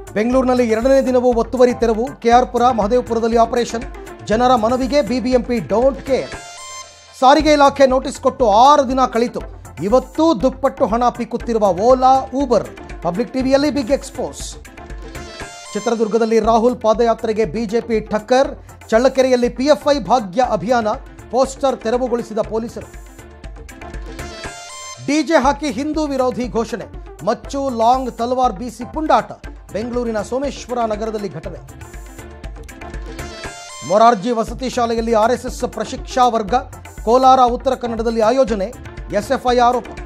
ಬೆಂಗಳೂರಿನಲ್ಲಿ ಎರಡನೇ ದಿನವೂ ಒತ್ತುವರಿ ತೆರವು ಕೆಆರ್ಪುರ ಮಹದೇವಪುರದಲ್ಲಿ ಆಪರೇಷನ್ ಜನರ ಮನವಿಗೆ ಬಿಬಿಎಂಪಿ ಡೋಂಟ್ ಕೇರ್ ಸಾರಿಗೆ ಇಲಾಖೆ ನೋಟಿಸ್ ಕೊಟ್ಟು ಆರು ದಿನ ಕಳಿತು ಇವತ್ತೂ ದುಪ್ಪಟ್ಟು ಹಣ ಪೀಕುತ್ತಿರುವ ಓಲಾ ಊಬರ್ ಪಬ್ಲಿಕ್ ಟಿವಿಯಲ್ಲಿ ಬಿಗ್ ಎಕ್ಸ್ಪೋಸ್ ಚಿತ್ರದುರ್ಗದಲ್ಲಿ ರಾಹುಲ್ ಪಾದಯಾತ್ರೆಗೆ ಬಿಜೆಪಿ ಠಕ್ಕರ್ ಚಳ್ಳಕೆರೆಯಲ್ಲಿ ಪಿಎಫ್ಐ ಭಾಗ್ಯ ಅಭಿಯಾನ ಪೋಸ್ಟರ್ ತೆರವುಗೊಳಿಸಿದ ಪೊಲೀಸರು ಡಿಜೆ ಹಾಕಿ ಹಿಂದೂ ವಿರೋಧಿ ಘೋಷಣೆ ಮಚ್ಚು ಲಾಂಗ್ ತಲವಾರ್ ಬೀಸಿ ಪುಂಡಾಟ ಬೆಂಗಳೂರಿನ ಸೋಮೇಶ್ವರ ನಗರದಲ್ಲಿ ಘಟನೆ ಮೊರಾರ್ಜಿ ವಸತಿ ಶಾಲೆಯಲ್ಲಿ ಆರ್ಎಸ್ಎಸ್ ಪ್ರಶಿಕ್ಷಾ ವರ್ಗ ಕೋಲಾರ ಉತ್ತರ ಕನ್ನಡದಲ್ಲಿ ಆಯೋಜನೆ ಎಸ್ಎಫ್ಐ ಆರೋಪ